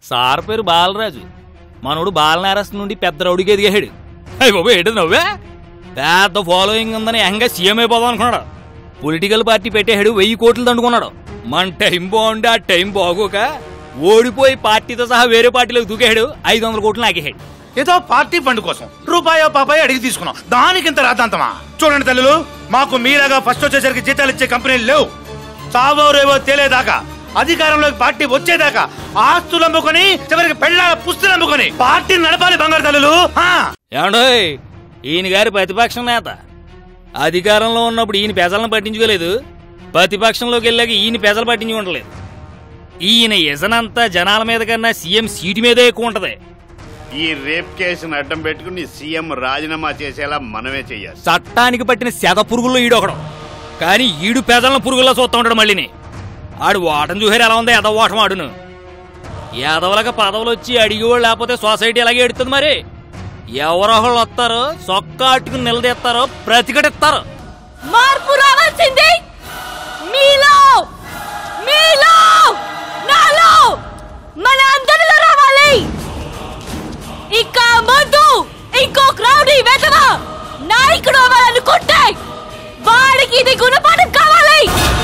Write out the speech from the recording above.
Sir పేరు బాలరాజు మనోడు బాలనేరస్ నుండి పెద్ద రౌడికి ఎదిగాడు అయ్యి బాబు ఏంటి నవ్వే పెద్ద ఫాలోయింగ్ ఉందని ఎంగా సీఎం అయిపోదాం అనుకున్నాడు పొలిటికల్ పార్టీ పెట్టేశాడు వెయ్యి కోట్లు దండుకున్నాడు మన టైం బాగుండి ఆ టైం బాగోక ఓడిపోయి పార్టీతో సహా వేరే పార్టీలోకి దూకేశాడు ఐదు వందల కోట్లు నాకేసాడు ఏదో పార్టీ ఫండ్ కోసం రూపాయో పాపాయో అడిగి తీసుకున్నాం దానికి ఇంత రాద్దాంతమా చూడండి తల్లులు మాకు మీలాగా ఫస్ట్ వచ్చేసరికి జీతాలు ఇచ్చే కంపెనీలు లేవు చావో రేవో తేలేదాకా అధికారంలోకి పార్టీ వచ్చేదాకా ఆస్తులు అమ్ముకొని చివరికి పెళ్ళాల పుస్తులు అమ్ముకొని పార్టీ నడపాలి బంగారు తల్లులు ఆ! ఏమండోయ్ ఈయన గారి ప్రతిపక్షం నేత అధికారంలో ఉన్నప్పుడు ఈయన పెజలను పట్టించుకోలేదు ప్రతిపక్షంలోకి వెళ్ళాక ఈయన పెజలు పట్టించుకుంటలేదు ఈయన యజనంతా జనాల మీద కన్నా సీఎం సీటు మీదే ఎక్కువ ఉంటది ఈ రేప్ కేసును అడ్డం పెట్టుకుని సీఎం రాజీనామా చేసేలా మనమే చెయ్యాలి చట్టానికి పట్టిన శత పురుగుల్లో ఈడొకడు కానీ ఈడు పెదలను పురుగుల్లో చూస్తూ ఉంటాడు మళ్ళీని ఆడు ఓటం చూసారు ఎలా ఉందో ఎదవ ఓటం ఆడును ఎదవలకు పదవులు వచ్చి అడిగేవాళ్ళు లేకపోతే సొసైటీ ఎలాగే ఎడుతుంది మరి ఎవరో ఒకళ్ళు వస్తారో సొక్క అట్టుకుని నిలదీస్తారో ప్రతిఘటిస్తారు మార్పు రావాల్సింది మీలో మీలో నాలో మన అందరిలో రావాలి ఇక ముందు ఇంకో క్రౌడీ వెతవ నాయకుడు అవ్వాలనుకుంటే వాడికి ఇది గుణపాఠం కావాలి